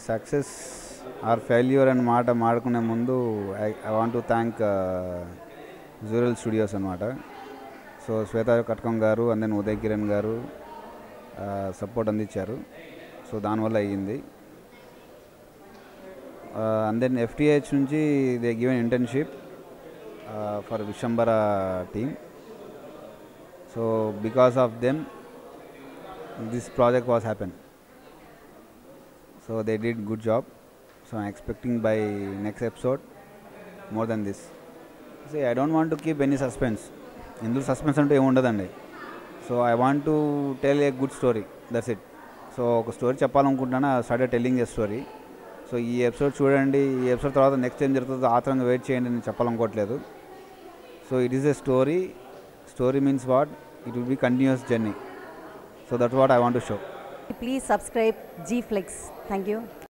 Success or failure అని మాట మాడుకునే ముందు I I want to thank జూరల్ స్టూడియోస్ అనమాట సో శ్వేత కటకం గారు అండ్ దెన్ ఉదయ్ కిరణ్ గారు సపోర్ట్ అందించారు సో దానివల్ల అయ్యింది అండ్ దెన్ ఎఫ్టీహెచ్ నుంచి దే గివెన్ ఇంటర్న్షిప్ ఫర్ విశంబర team so because of them this project was happen so they did good job so I'm expecting by next episode more then this so I don't want to keep any suspense ఇందులో suspense అంటూ ఏమి ఉండదండి so I want to tell a good story that's it so ఒక స్టోరీ చెప్పాలనుకుంటున్నాను start telling a story so ఈ episode చూడండి ఈ ఎపిసోడ్ తర్వాత నెక్స్ట్ ఏం జరుగుతుందో ఆతరంగా వెయిట్ చేయండి నేను చెప్పాలనుకోవట్లేదు so it is a story story means what it will be continuous journey so that what I want to show Please subscribe G Flex. Thank you.